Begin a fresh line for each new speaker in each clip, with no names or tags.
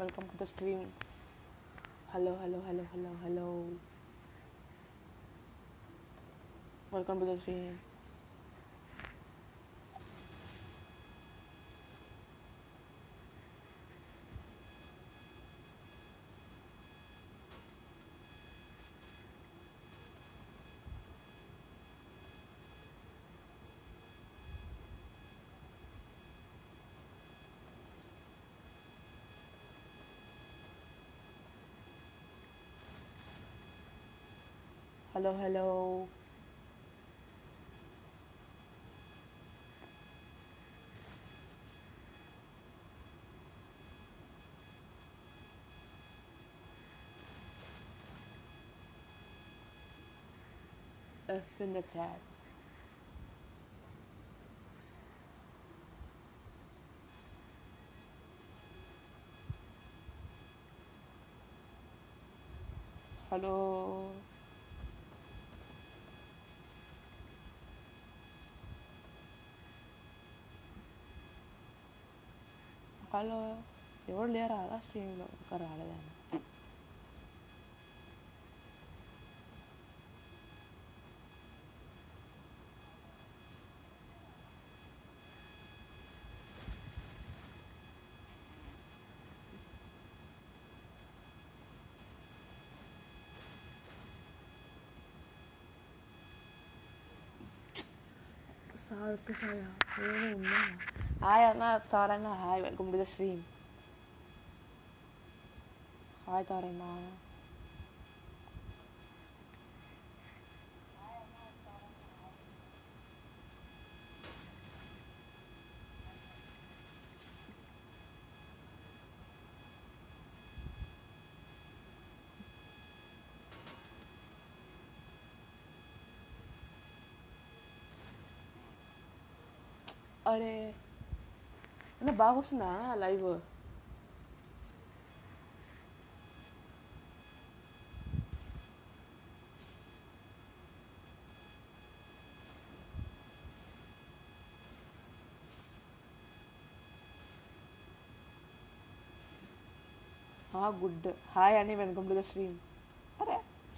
Welcome to the stream hello hello hello hello hello welcome to the stream hello hello F in the chat. Hello hello ఎవరు లేరా అలా స్ట్రీమ్లో ఇంకా రాలేదని sir sir ఏమీ ఉన్నా hi అన్న తారన్న hi welcome to the stream hi తారన్న అరే అన్న బాగా వస్తుందా లైవ్ గుడ్ హాయ్ అని వెల్కమ్ టు ద స్ట్రీమ్ అరే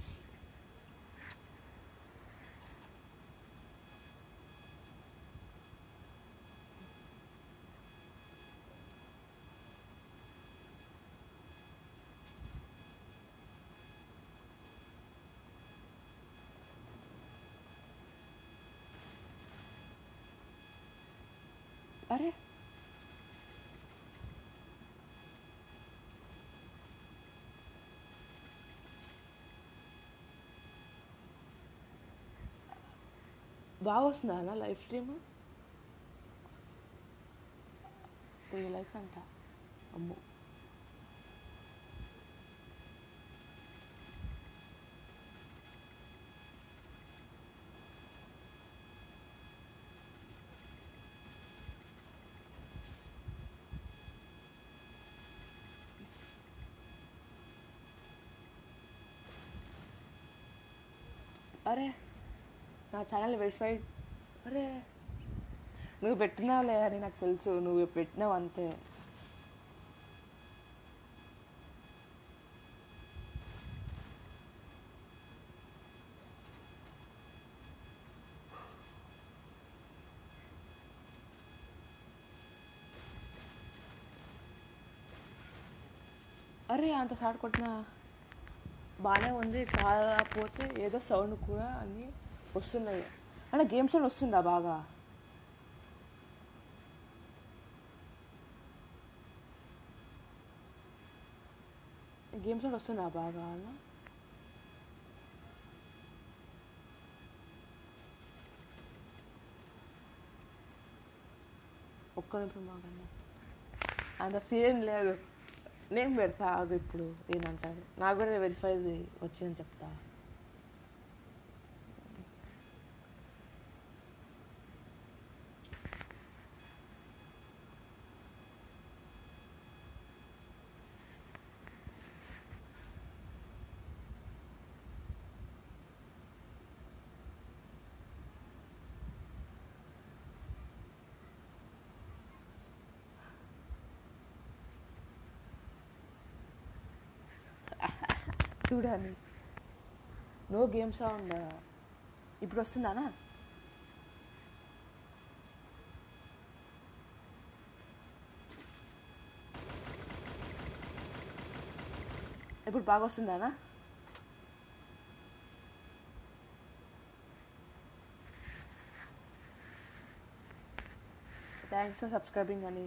అరే బాగా వస్తుందా అన్న లైవ్ స్ట్రీమ్ త్రీ లైక్స్ అంట అమ్మో అరే నా ఛానల్ వెరిఫైడ్ అరే నువ్వు పెట్టినావులే అని నాకు తెలుసు నువ్వు పెట్టినావు అంతే అరే అంత షార్ట్ కొట్టినా బాగానే ఉంది కాకపోతే ఏదో సౌండ్ కూడా అన్నీ వస్తున్నాయి అంటే గేమ్ సౌండ్ వస్తుందా బాగా గేమ్ సౌండ్ వస్తుందా బాగా అన్న ఒక్క నిమిషం బాగా అంత సీన్ లేదు నేను పెడతా ఆగు ఇప్పుడు ఏంటంటారు నాకు కూడా వెరిఫై వచ్చిందని చెప్తా చూడని నో గేమ్ సౌండ్ ఇప్పుడు వస్తుందానా ఇప్పుడు బాగా వస్తుందానా థ్యాంక్స్ ఫర్ సబ్స్క్రైబింగ్ అని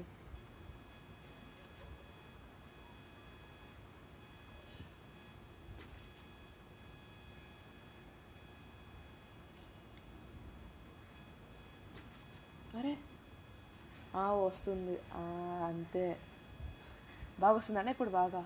అరే ఆ, వస్తుంది ఆ, అంతే బాగా వస్తుందనే ఇప్పుడు బాగా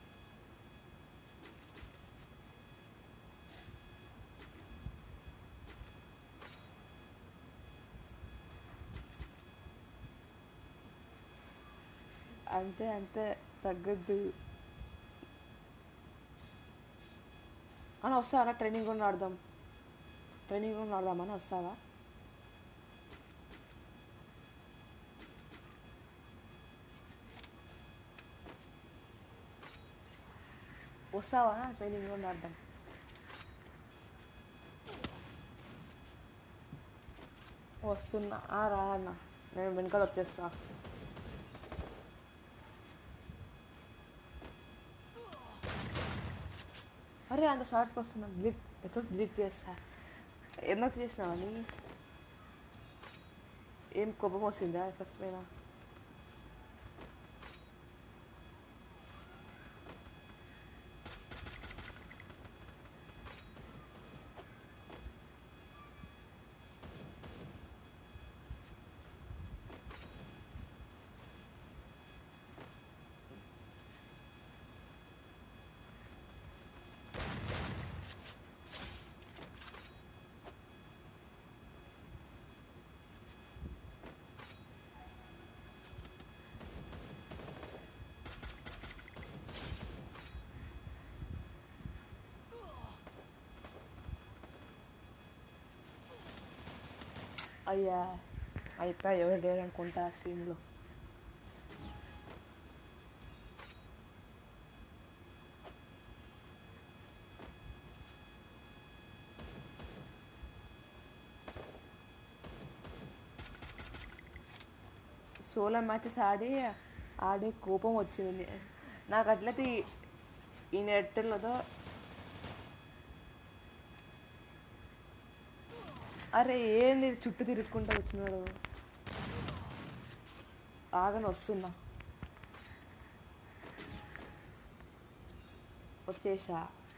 అంతే అంతే తగ్గద్దు అని వస్తావా ట్రైనింగ్ కూడా ఆడదాం ట్రైనింగ్ కూడా ఆడదామని వస్తావా వస్తావా ట్రైనింగ్ కూడా ఆడదాం వస్తున్నా ఆ, రా అన్న నేను వెనకాల వచ్చేస్తా అరే అంత షార్ట్కి వస్తున్నా బ్లిట్ ఎప్పుడు బ్లిట్ చేస్తా ఎందుకు చేసినావని ఏం కోపం వస్తుందా ఎఫెక్ట్ పైన అయ్యా అయిపోయా ఎవరు లేరు అనుకుంటా సీన్లో సోలో మ్యాచెస్ ఆడి ఆడి కోపం వచ్చింది నాకు అట్లయితే ఈ- ఈ నెట్టలతో అరే ఏంది చుట్టూ తిరుగుకుంటూ వచ్చినాడు ఆగని వస్తున్నా వచ్చేసా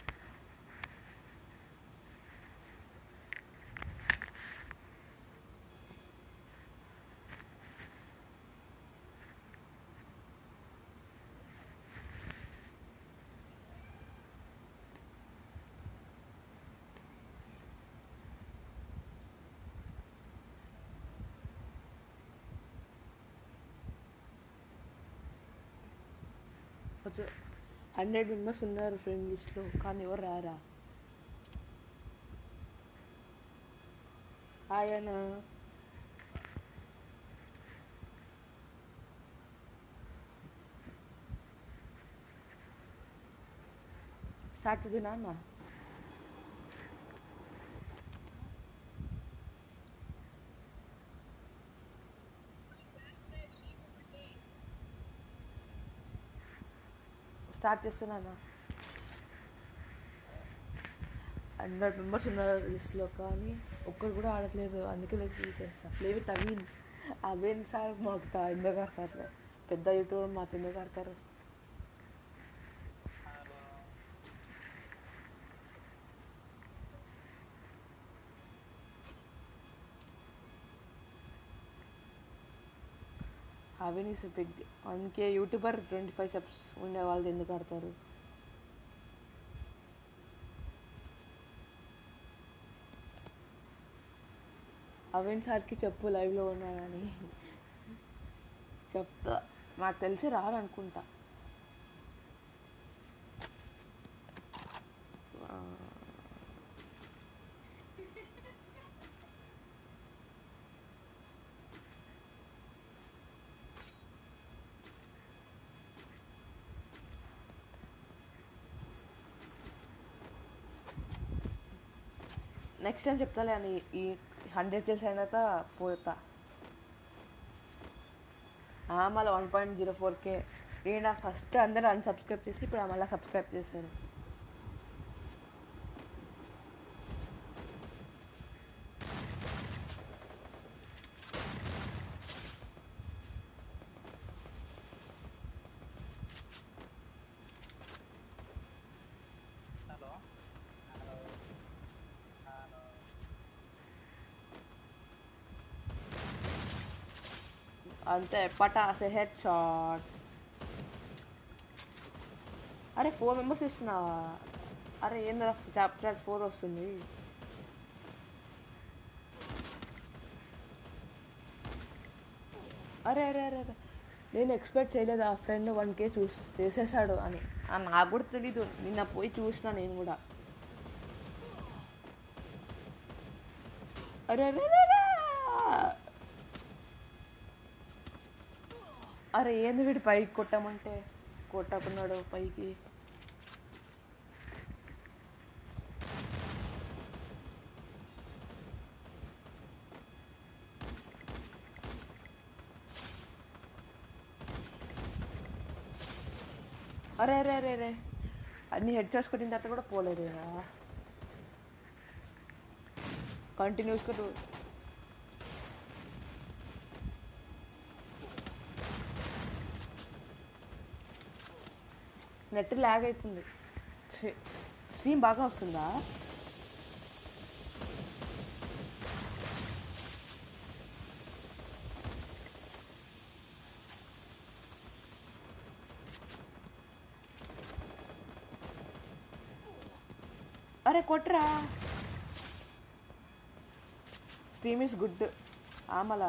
వచ్చే హండ్రెడ్ మెంబర్స్ ఉన్నారు ఫ్రెండ్ లిస్ట్లో కానీ ఎవరు రారా ఆయన స్టార్ట్ చేద్దునా అన్న స్టార్ట్ చేస్తున్నా అన్న హండ్రెడ్ మెంబర్స్ ఉన్నారు లిస్ట్లో కానీ ఒక్కరు కూడా ఆడట్లేదు అందుకే లైక్ చేస్తా play with Avin Avin sir మాకు తా- ఎందుకు ఆడతారు పెద్ద యూట్యూబర్ మాకు ఎందుకు ఆడతారు అవిన్ ఇస్ బిగ్ అందుకే యూట్యూబర్ ట్వంటీ ఫైవ్ సబ్స్ ఉండే వాళ్ళు ఎందుకు ఆడతారు అవిన్ సార్కి చెప్పు లైవ్లో ఉన్నానని చెప్తా నాకు తెలిసి రారనుకుంటా ఆ, నెక్స్ట్ టైం చెప్తాలే అని ఈ హండ్రెడ్ కిల్స్ అయిన తర్వాత పోతా ఆ, మళ్ళీ వన్ పాయింట్ జీరో ఫోర్కే నేను ఫస్ట్ అందరూ అన్సబ్స్క్రైబ్ చేసి ఇప్పుడు మళ్ళీ సబ్స్క్రైబ్ చేశారు
హలో హలో హలో
అంతే పటాసే హెడ్ షాట్ అరే ఫోర్ మెంబర్స్ ఇస్తున్నావా అరే ఏంద్రా చాప్టర్ ఫోర్ వస్తుంది అరే అరే అరే అరే నేను ఎక్స్పెక్ట్ చేయలేదు ఆ ఫ్రెండ్ వన్ కే చూస్ చేసేసాడు అని ఆ, నాకు కూడా తెలీదు నిన్న పోయి చూసిన నేను కూడా అరే అరే అరే, అరే అరే ఏంది వీడు పైకి కొట్టమంటే కొట్టకున్నాడు పైకి అరే అరే అరే అరే అన్ని హెడ్ షాట్స్ కొట్టిన తర్వాత కూడా పోలేదు కంటిన్యూస్గా టూ నెట్ ల్యాగ్ అవుతుంది స్ట్రీమ్ బాగా వస్తుందా అరే కొట్రా స్ట్రీమ్ ఇస్ గుడ్ ఆమలా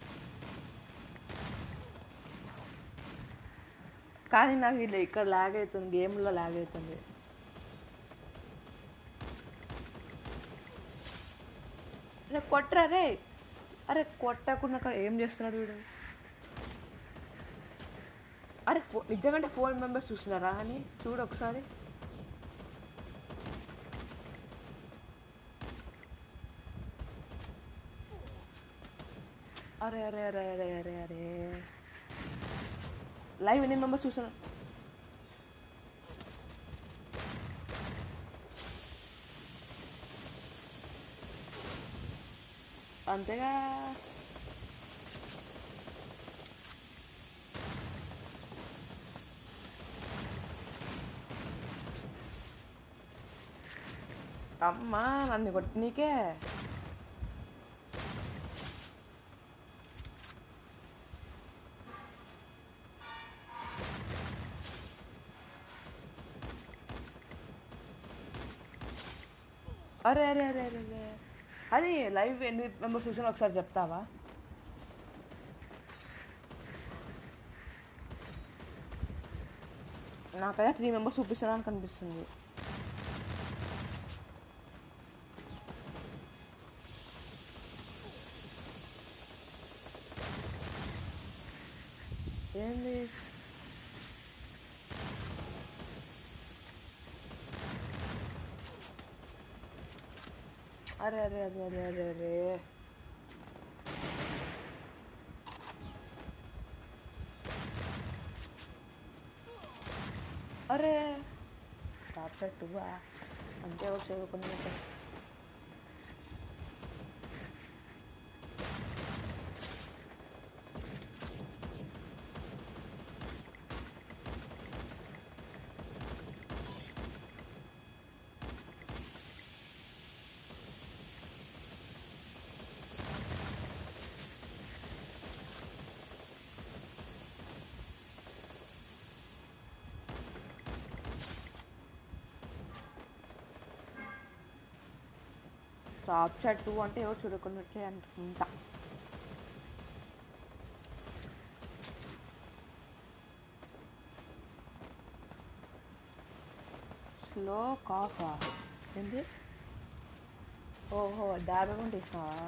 కానీ నాకు ఇది ఇక్కడ లాగ్ అవుతుంది గేమ్లో లాగ్ అవుతుంది అరే కొట్టరా రే అరే కొట్టకుండా అక్కడ ఏం చేస్తున్నాడు వీడు అరే ఫో నిజంగా ఫోర్ మెంబర్స్ చూస్తున్నారా అని చూడు ఒకసారి అరే అరే అరే అరే అరే అరే లైవ్ ఎన్ని మెంబర్స్ చూస్తున్నారు అంతేగా అమ్మా నన్ను కొట్టినీకే అరే అరే అరే అరే అరే అది లైవ్ ఎన్ని మెంబర్స్ చూసాను ఒకసారి చెప్తావా నాకైతే త్రీ మెంబర్స్ చూపిస్తున్నాను కనిపిస్తుంది ఏంది అరే అరే అరే అరే అరే అరే అరే కాపెట్టువా అంతే ఒక చదువుకున్నట్టు టాప్ షర్ట్ టూ అంటే ఎవరు చూడకున్నట్లే అనుకుంటా స్లో కాఫా ఏంది ఓహో డాబా కూడా తీసినావా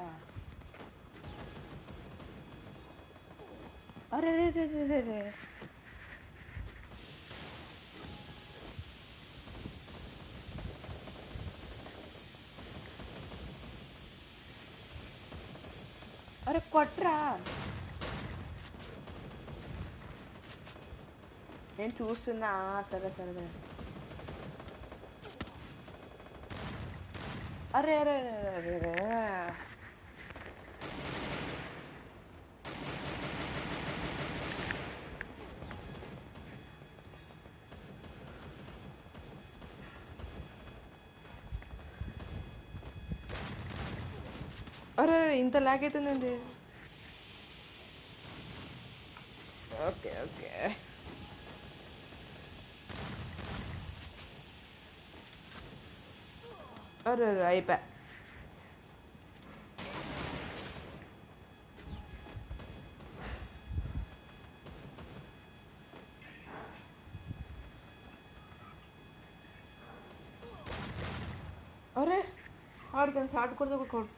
అరే రే రే రే రే రే కొట్రా నేను చూస్తున్నా ఆ, సరే సరే అరే అరే అరే అరే అరే అరే అరే, ఇంత లాగ్ అవుతుందండి ఓకే ఓకే అరే అరే అయిపోయా అరే ఆడికి షార్ట్ కొడితే ఒక కొడు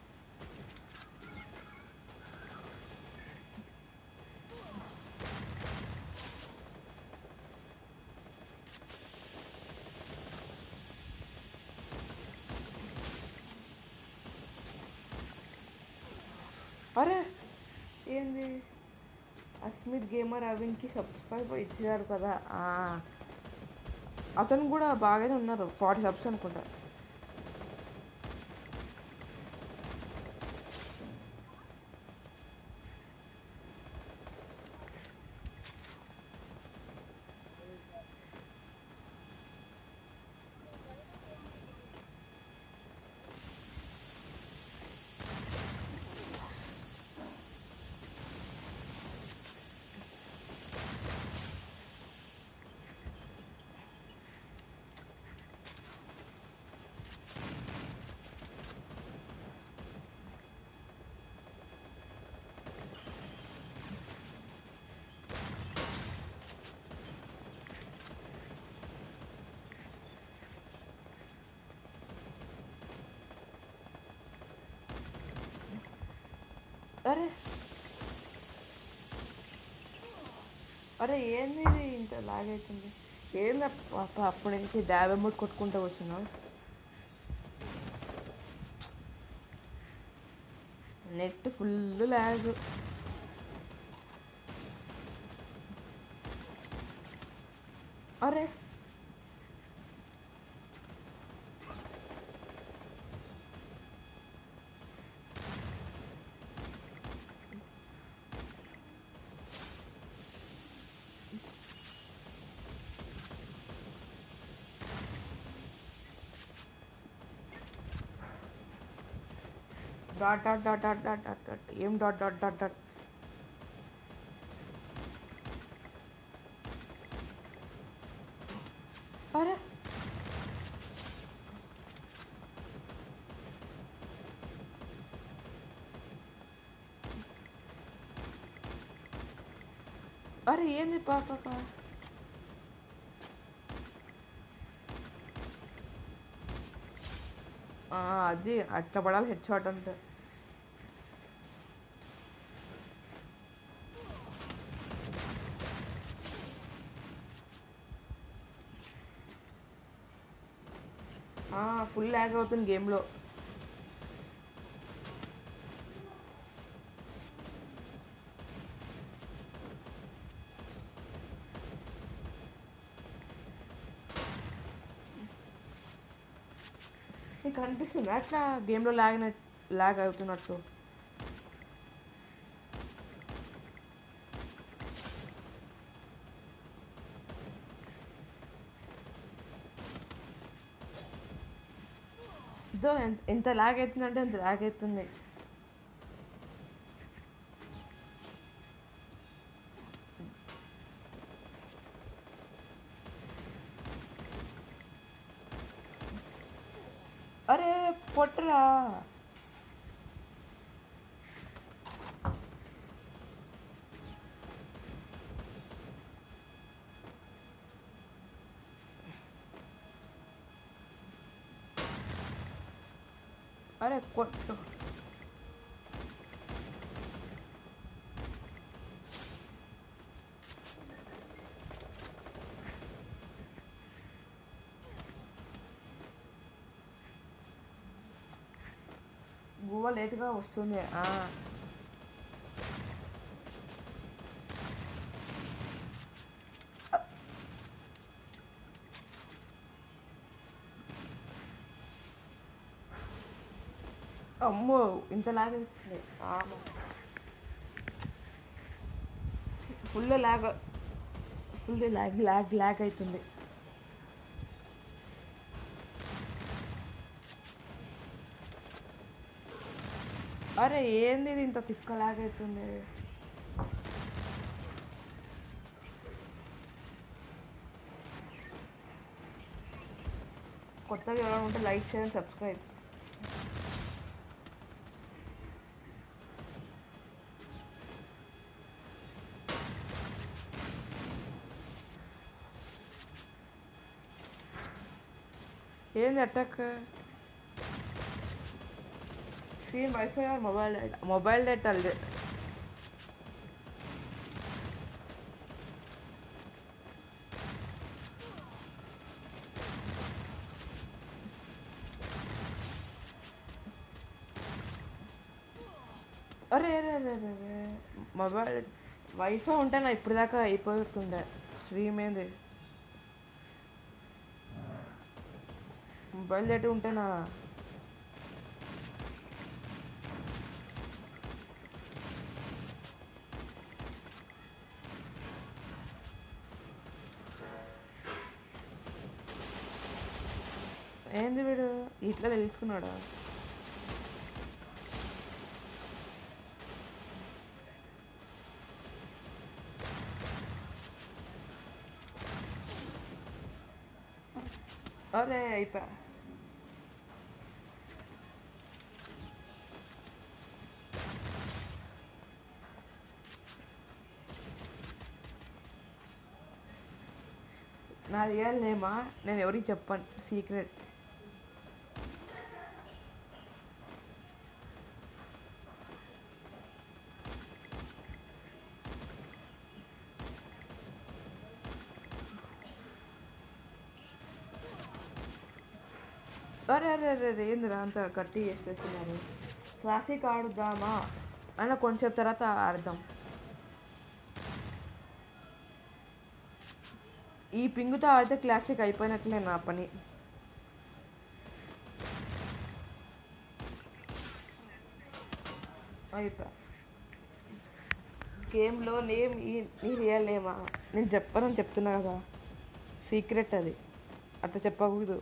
అరే ఏంది అస్మిత్ గేమర్ అవిన్కి సబ్స్క్రైబ్ ఇచ్చారు కదా ఆ. అతను కూడా బాగానే ఉన్నారు ఫార్టీ సబ్స్ అనుకుంటా అరే అరే ఏంది ఇది ఇంత లాగ్ అవుతుంది ఏంది అప్ప అప్పటి నుంచి డాబ్ అమౌంట్ కొట్టుకుంటూ వస్తున్నావు నెట్ ఫుల్ లాగ్ అరే dot dot dot dot dot dot dot ఏం డాట్ డాట్ డాట్ డాట్ అరే అరే ఏంది పాప అది అట్లా పడాలి హెడ్ షాట్ అంటే ఫుల్ ల్యాగ్ అవుతుంది గేమ్లో నీకు అనిపిస్తుంది అట్లా గేమ్లో లాగ్ లాగ్ అవుతున్నట్టు ఇదో ఎంత ఎంత లాగ్ అవుతుందంటే అంత లాగ్ అవుతుంది అరే పొట్టరా అరే కొట్టు గువ్వ లేటుగా వస్తుంది ఆ. అమ్మో ఇంత lag full lag full lag lag lag అవుతుంది అరే ఏంది ఇది ఇంత తిక్క లాగ్ అవుతుంది కొత్తగా ఎవరైనా ఉంటే లైక్ చేయండి సబ్స్క్రైబ్ ఏంది attack screen wifi or mobile data mobile data అరే అరే అరే అరే అరే మొబైల్ వైఫై ఉంటే నా ఇప్పుడు దాకా అయిపోతుండే స్ట్రీమ్ ఏంది మొబైల్ డేటా ఉంటే నా ఏంది వీడు ఇట్లా తెలుసుకున్నాడా అరే అయిపోయా నా రియల్ నేమా నేను ఎవరికి చెప్పాను సీక్రెట్ అరే అరే అరే అరే ఏందిరా అంత కట్టి చేసేస్తున్నారు క్లాసిక్ ఆడుదామా అన్న కొంచెం తర్వాత ఆడదాం ఈ పింగుతో ఆడితే క్లాసిక్ అయిపోయినట్లే నా పని అయిపోయా గేమ్లో నేమ్ ఈ నీ రియల్ నేమా నేను చెప్పనని చెప్తున్నా కదా సీక్రెట్ అది అట్లా చెప్పకూడదు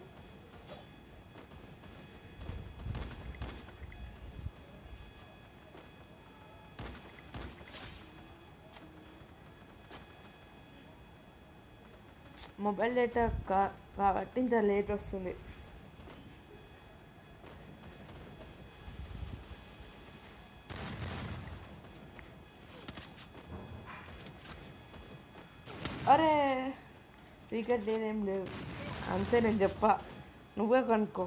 మొబైల్ డేటా కా కాబట్టి ఇంత లేట్ వస్తుంది అరే సీక్రెట్ లేదేం లేదు అంతే నేను చెప్పా నువ్వే కనుక్కో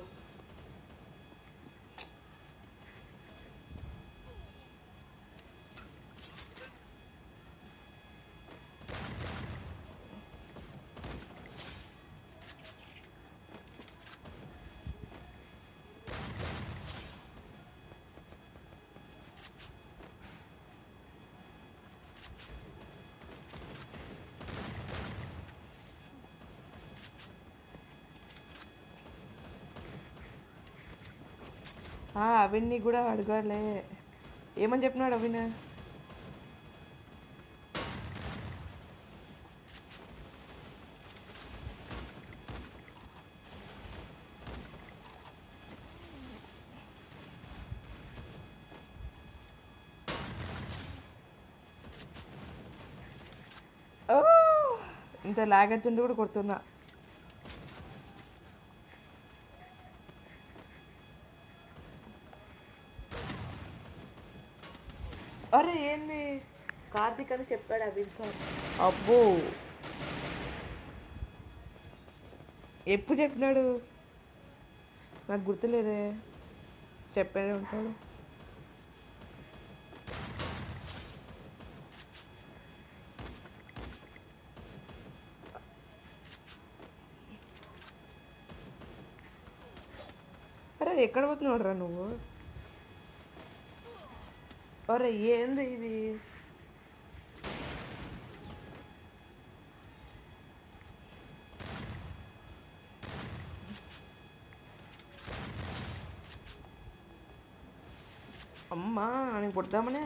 ఆ, అవిన్ని కూడా అడగాలే ఏమని చెప్పినాడు అవిన్ ఓ ఇంత లాగెత్తుండి కూడా కొడుతున్నా అరే ఏంది కార్తీక్ అని చెప్పాడు అభిన్ సార్ అబ్బో ఎప్పుడు చెప్పినాడు నాకు గుర్తులేదే చెప్పాడే ఉంటాడు అరే ఎక్కడ పోతున్నాడు రా నువ్వు అరే ఏంది ఇది అమ్మా నేను కొడదామనే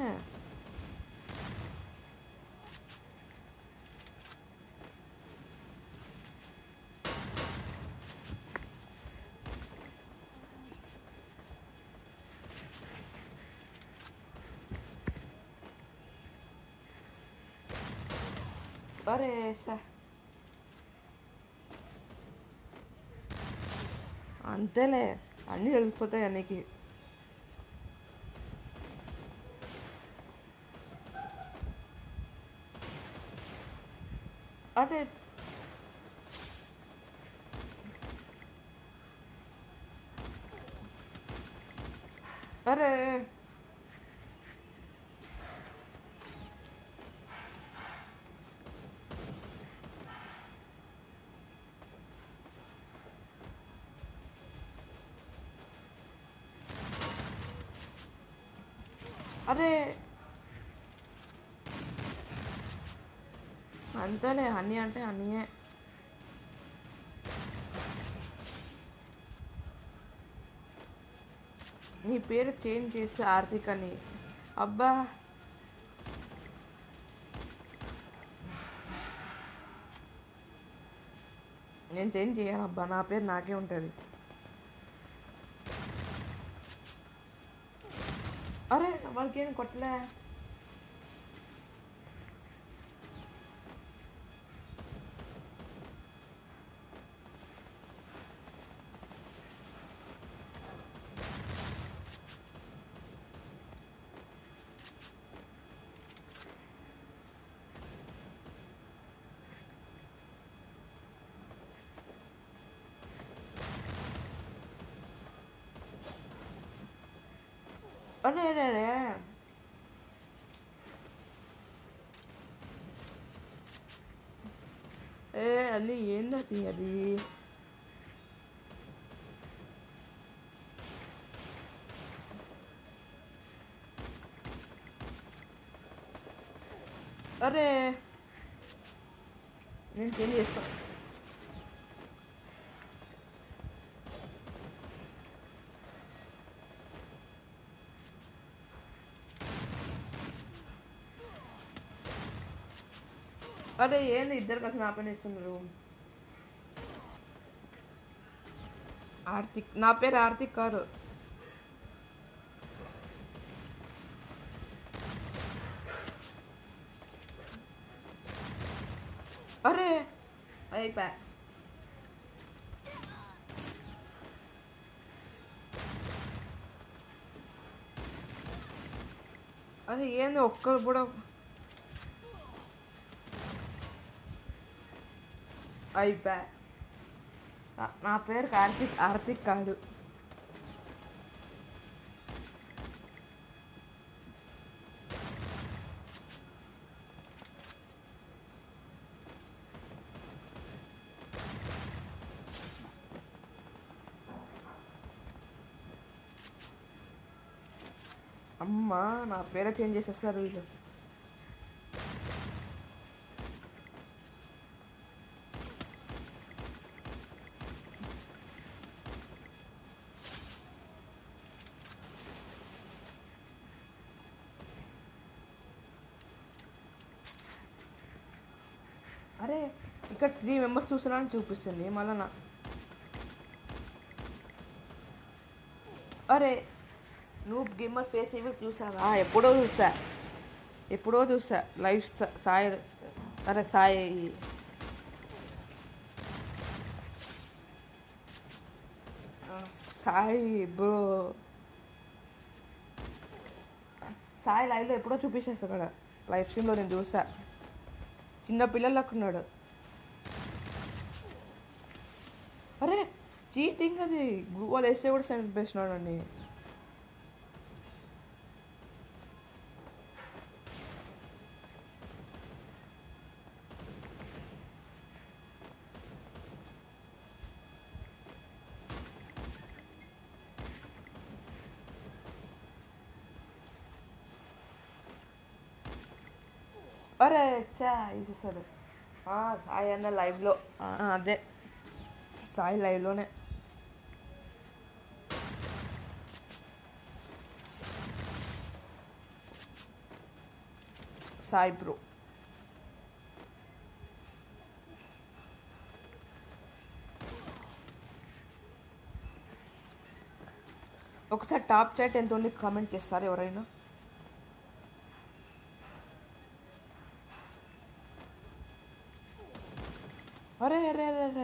అరే సార్ అంతేలే అన్నీ తెలిసిపోతాయి అన్నికి అదే అరే అరే అంతేలే హనీ అంటే హనీయే నీ పేరు చేంజ్ చేస్తే ఆర్థిక్ అని అబ్బా నేను చేంజ్ చేయను అబ్బా నా పేరు నాకే ఉంటుంది అరే వాళ్ళకి ఏం కొట్టలే అరే అరే అరే ఏ అది ఏందది అది అరే నేను చేంజ్ చేస్తా అరే ఏంది ఇద్దరు కలిసి నా పని ఇస్తున్నారు ఆర్తిక్ నా పేరు ఆర్తిక్ కాదు అరే అయిపోయా అరే ఏంది ఒక్కరు కూడా అయిపోయా నా- నా పేరు కార్తిక్ ఆర్తిక్ కాదు అమ్మా నా పేరే చేంజ్ చేసేస్తారు వీళ్ళు అరే ఇక్కడ త్రీ మెంబర్స్ చూస్తున్నారని చూపిస్తుంది మళ్ళా నా అరే నువ్వు గేమర్ ఫేస్ ఇవి చూసావా ఎప్పుడో చూసా ఎప్పుడో చూసా లైఫ్ సాయి అరే సాయి ఆ, సాయి బ్రో సాయి లైవ్లో ఎప్పుడో చూపించేస్తా అక్కడ లైవ్ స్ట్రీమ్లో నేను చూసా చిన్న పిల్లలకు ఉన్నాడు అరే చీటింగ్ అది గూగుల్ వేస్తే కూడా సెండ్ చేసినాడు అండి అరే చా ఇసేసాడు ఆ, సాయి అన్న లైవ్లో ఆ, అదే సాయి లైవ్లోనే సాయి బ్రో ఒకసారి టాప్ చాట్ ఎంత ఉంది కామెంట్ చేస్తారు ఎవరైనా అరే అరే అరే అరే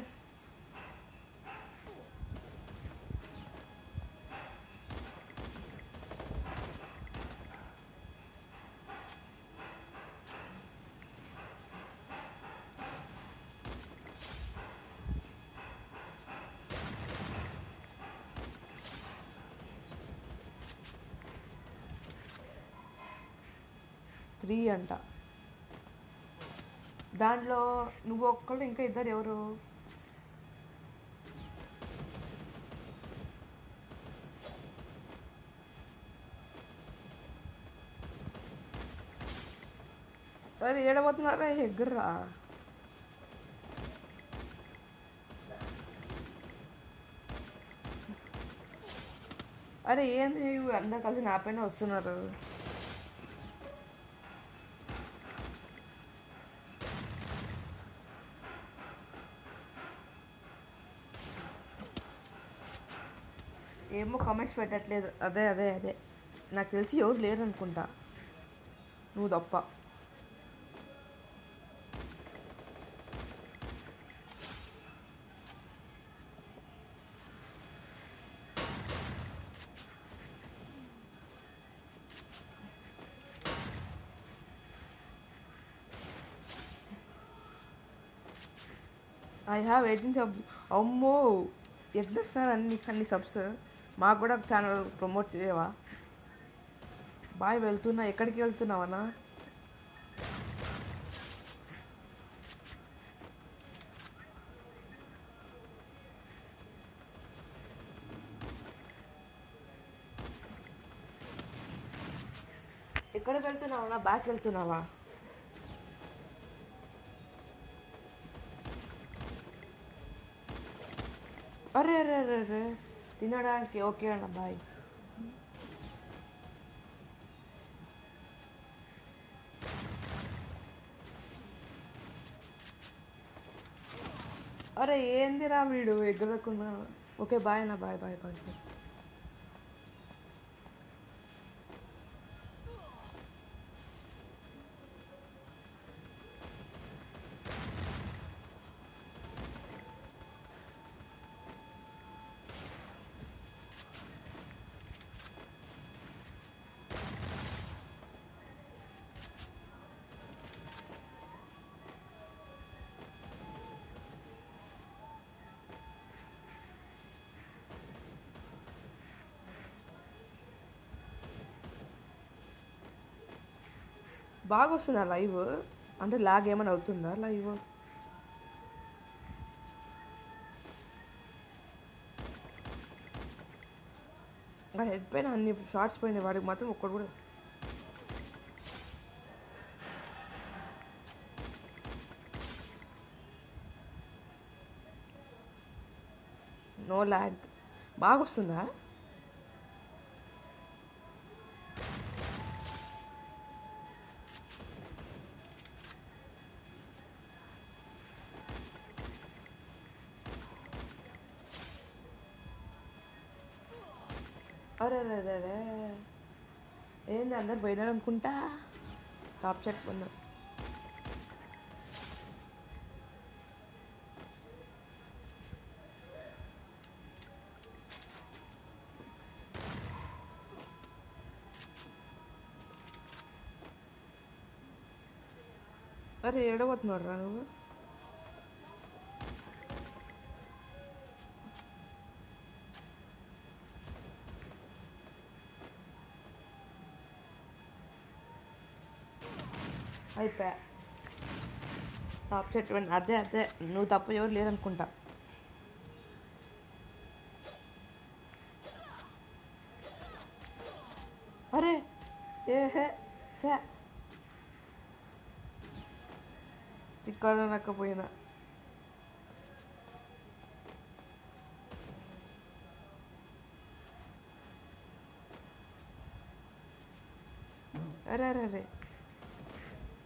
త్రీ అంట దాంట్లో నువ్వు ఒక్కళ్ళు ఇంకా ఇద్దరు ఎవరు అరే ఏడబోతున్నారా ఎగ్గుర్రా అరే ఏంది ఇవి అందరు కలిసి నా పైన వస్తున్నారు ఏమో కామెంట్స్ పెట్టట్లేదు అదే అదే అదే నాకు తెలిసి ఎవరు లేరు అనుకుంటా నువ్వు తప్ప ఐ హ్యావ్ ఎయిటీన్ సబ్ అమ్మో ఎట్లా వస్తున్నారు అన్ని అన్ని సబ్స్ మాకు కూడా ఛానల్ ప్రమోట్ చేయవా బాయ్ వెళ్తున్నా ఎక్కడికి వెళ్తున్నావనా ఎక్కడికి వెళ్తున్నావా బ్యాక్ వెళ్తున్నావా అరే అరే అరే అరే తినడానికి ఓకే అన్న బాయ్ అరే ఏందిరా వీడు ఎగ్గదకున్నా ఓకే బాయ్ అన్న బాయ్ బాయ్ బాయ్ బాయ్ బాగా వస్తుందా లైవ్ అంటే లాగ్ ఏమైనా అవుతుందా లైవ్ ఇంకా హెడ్ పైన అన్ని షార్ట్స్ పోయినాయి వాడికి మాత్రం ఒక్కడు కూడా నో ల్యాగ్ బాగా వస్తుందా అరే అరే అరే అరే ఏంది అందరు పోయినారు అనుకుంటా టాప్ చెట్ పోయినా అరే ఏడబోతున్నాడు రా నువ్వు అయిపోయా టాప్ సెట్ అదే అదే నువ్వు తప్ప ఎవరు లేరనుకుంటా అరే ఏహే చే చిక్కడనకపోయినా అరే అరే అరే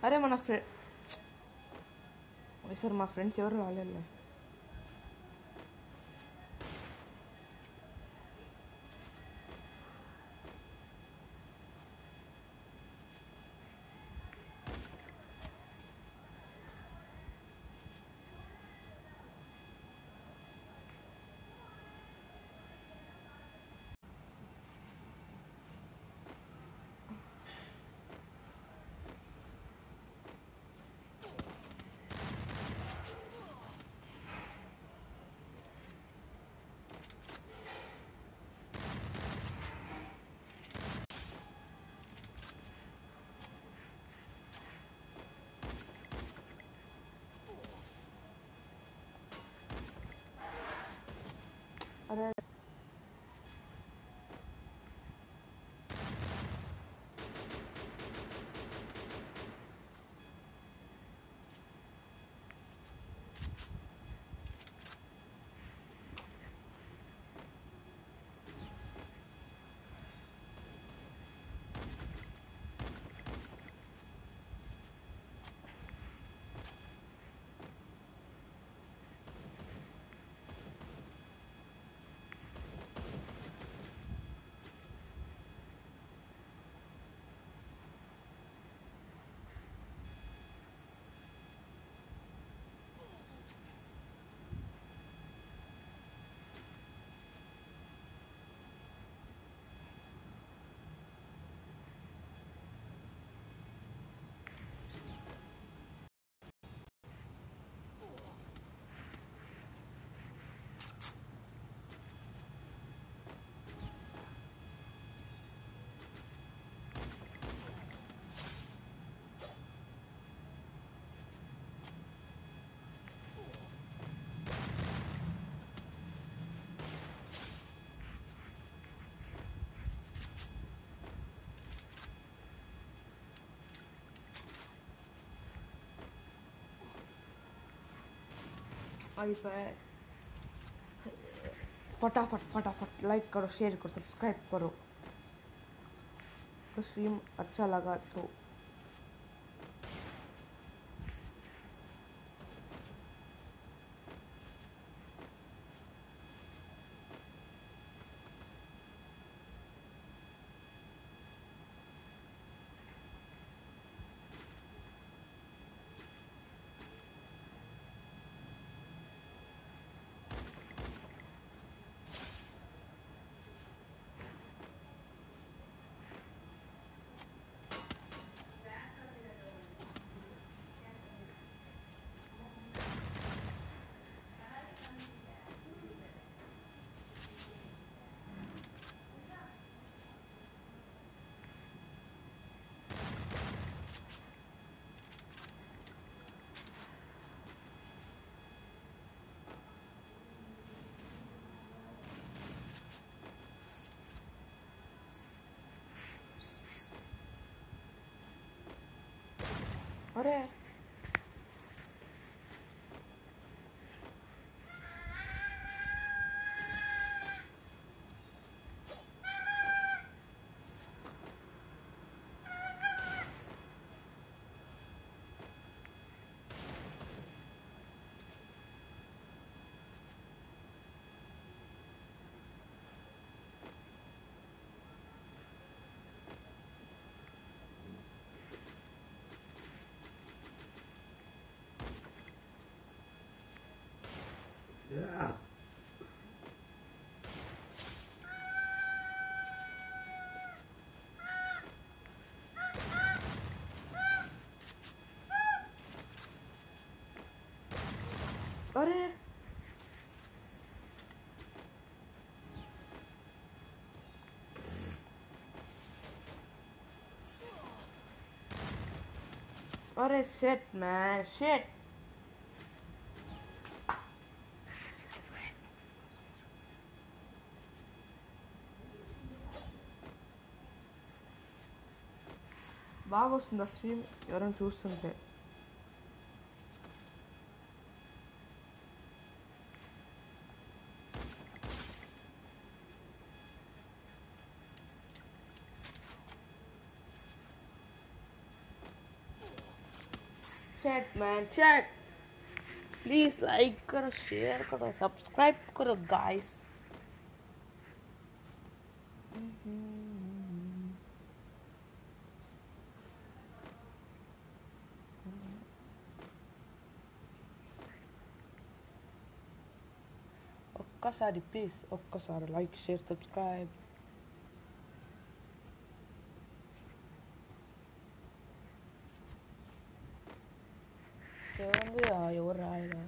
అరే మన ఫ్రెండ్ సార్ మా ఫ్రెండ్స్ ఎవరు రాలేదు అరే అయిపోయి फटाफट फटाफट लाइक करो शेयर करो सब्सक्राइब करो तो स्ट्रीम अच्छा लगा तो अरे
Yeah.
अरे अरे shit man shit బాగా వస్తుంది ఆ స్ట్రీమ్ ఎవరైనా చూస్తుంటే chat man chat please like करो शेयर करो सब्सक्राइब करो गाइस ఒక్కసారి ప్లీజ్ ఒక్కసారి లైక్ షేర్ సబ్స్క్రైబ్ ఎవరు ఎవరు రాయరా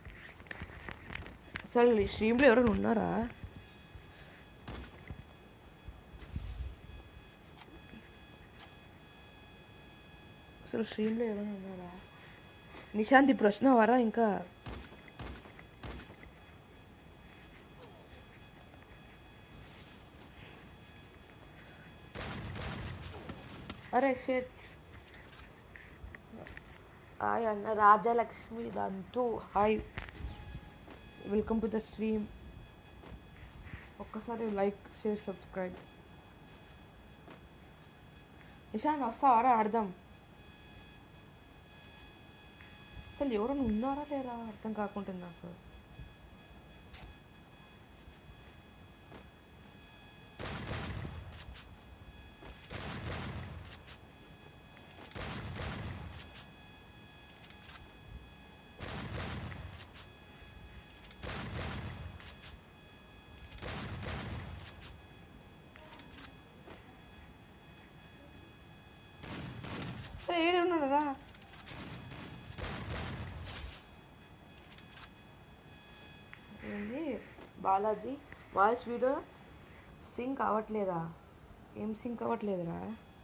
అసలు ఈ స్ట్రీమ్లో ఎవరైనా ఉన్నారా అసలు స్ట్రీమ్లో ఎవరైనా ఉన్నారా నిశాంత్ ఇప్పుడు వచ్చినావారా ఇంకా అరే షేట్ హాయ్ అన్న Rajalakshmi Dantu hi welcome to the stream ఒక్కసారి లైక్ షేర్ సబ్స్క్రైబ్ నిషాన్ వస్తావారా ఆడదాం అసలు ఎవరైనా ఉన్నారా లేరా అర్థం కాకుంటుంది నాకు అరే ఏడు ఉన్నారా ఏంది బాలాజీ వాయిస్ వీడియో సింక్ అవ్వట్లేదా ఏం సింక్ అవ్వట్లేదురా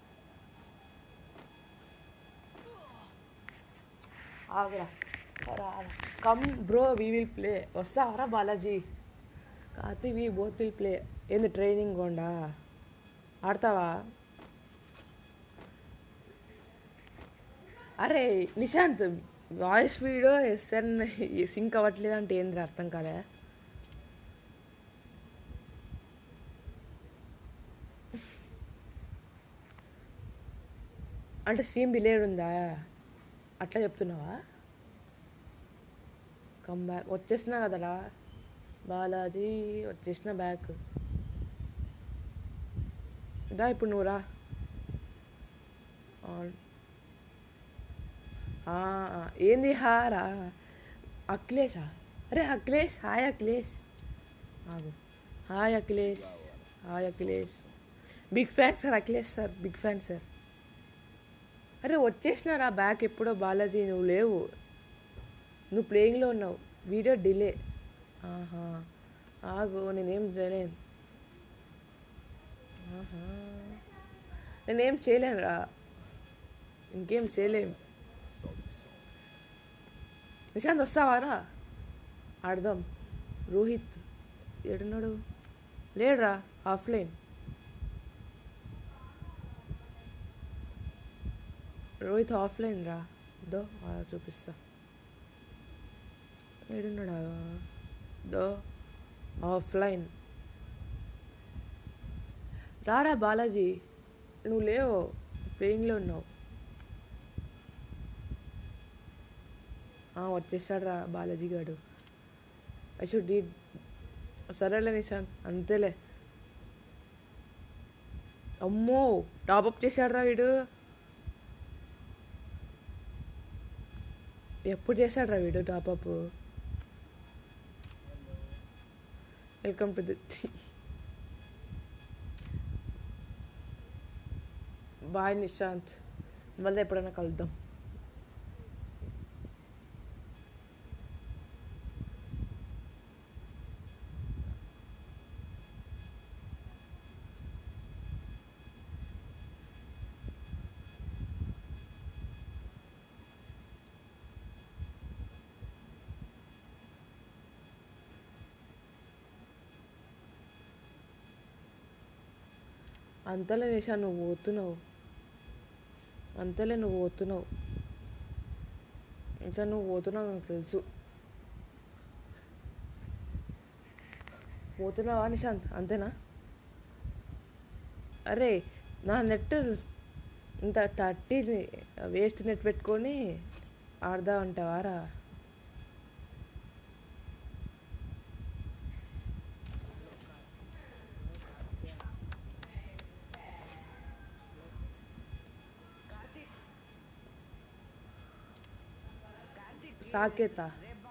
ఆగరా రా come bro we will play వస్తావరా బాలాజీ కాతి వీ బోత్ విల్ ప్లే ఏంది ట్రైనింగ్ కొండా ఆడతావా అరే నిశాంత్ వాయిస్ వీడియో ఎస్ఎన్ సింక్ అవ్వట్లేదు అంటే ఏంద్ర అర్థం కాలే అంటే స్ట్రీమ్ డిలేడ్ ఉందా అట్లా చెప్తున్నావా కమ్ బ్యాక్ వచ్చేసినా కదరా బాలాజీ వచ్చేసిన బ్యాక్ దా ఇప్పుడు నువ్వు రా ఆన్ ఆ, ఆ, ఏంది హారా అఖిలేషా అరే అఖిలేష్ హాయ్ అఖిలేష్ ఆగు hi Akhilesh hi Akhilesh big fan sir Akhilesh sir big fan sir అరే వచ్చేసినారా బ్యాక్ ఎప్పుడో బాలాజీ నువ్వు లేవు నువ్వు ప్లేయింగ్లో ఉన్నావు వీడియో డిలే ఆహా ఆగు నేనేం చేయలేను ఆహా నేనేం చేయలేను రా ఇంకేం చేయలేం నిశాంత్ వస్తావారా ఆడదాం రోహిత్ ఏడున్నాడు లేడురా ఆఫ్లైన్ రోహిత్ ఆఫ్లైన్ రా దో ఆ, చూపిస్తా ఏడున్నాడా దో ఆఫ్లైన్ రారా బాలాజీ నువ్వు లేవు ప్లేయింగ్లో ఉన్నావు ఆ, వచ్చేసాడు రా బాలాజీ గాడు ఐ షుడ్ డీ సరేలే నిశాంత్ అంతేలే అమ్మో టాపప్ చేశాడు రా వీడు ఎప్పుడు చేశాడు రా వీడు topup welcome to the bye Nishant మళ్ళీ ఎప్పుడైనా కలుద్దాం అంతలే నిషా నువ్వు పోతున్నావు అంతలే నువ్వు పోతున్నావు ఇంకా నువ్వు పోతున్నావు నాకు తెలుసు పోతున్నావా నిశాంత్ అంతేనా అరే నా నెట్ ఇంత థర్టీ వేస్ట్ నెట్ పెట్టుకొని ఆడదా ఉంటావారా సాకేత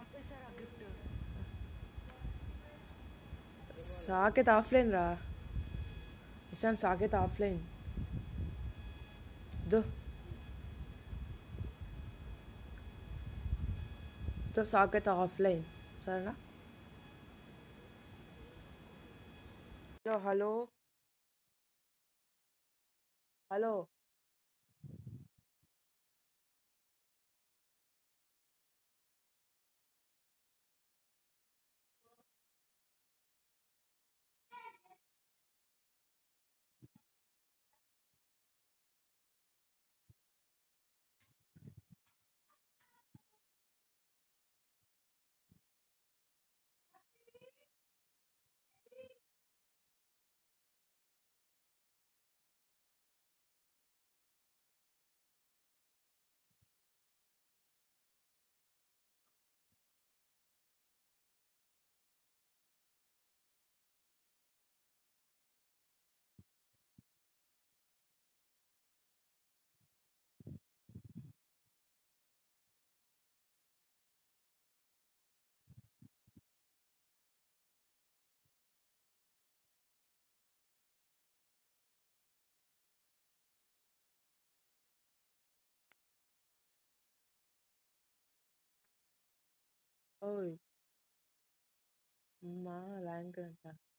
సాకేత్ ఆఫ్లైన్ రా ఇషాన్ సాకేత్ ఆఫ్లైన్ దో తో సాకేత్ ఆఫ్లైన్ సరేనా హలో హలో హలో ఓయ్ అమ్మా ర్యాంక్ అంట